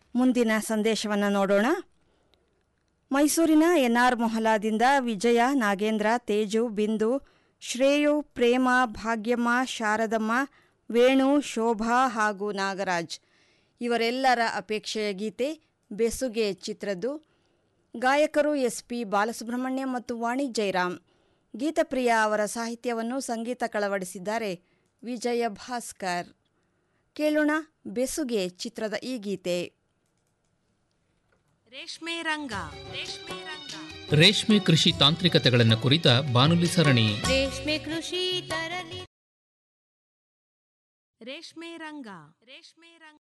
ಮುಂದಿನ ಸಂದೇಶವನ್ನು ನೋಡೋಣ ಮೈಸೂರಿನ ಎನ್ಆರ್ ಮೊಹಲಾದಿಂದ ವಿಜಯ ನಾಗೇಂದ್ರ ತೇಜು ಬಿಂದು ಶ್ರೇಯು ಪ್ರೇಮ ಭಾಗ್ಯಮ್ಮ ಶಾರದಮ್ಮ ವೇಣು ಶೋಭಾ ಹಾಗೂ ನಾಗರಾಜ್ ಇವರೆಲ್ಲರ ಅಪೇಕ್ಷೆಯ ಗೀತೆ ಬೆಸುಗೆ ಚಿತ್ರದ್ದು ಗಾಯಕರು ಎಸ್ ಪಿ ಬಾಲಸುಬ್ರಹ್ಮಣ್ಯ ಮತ್ತು ವಾಣಿ ಜೈರಾಮ್ ಗೀತಪ್ರಿಯ ಅವರ ಸಾಹಿತ್ಯವನ್ನು ಸಂಗೀತ ಕಳವಡಿಸಿದ್ದಾರೆ ವಿಜಯ ಭಾಸ್ಕರ್ ಕೇಳೋಣ ಬೆಸುಗೆ ಚಿತ್ರದ ಈ ಗೀತೆ ರೇಷ್ಮೆ ರಂಗ ರೇಷ್ಮೆ ರಂಗ ರೇಷ್ಮೆ ಕೃಷಿ ತಾಂತ್ರಿಕತೆಗಳನ್ನು ಕುರಿತ ಬಾನುಲಿ ಸರಣಿ ರೇಷ್ಮೆ ಕೃಷಿ ತರಲಿ ರೇಷ್ಮೆ ರಂಗ ರೇಷ್ಮೆ ರಂಗ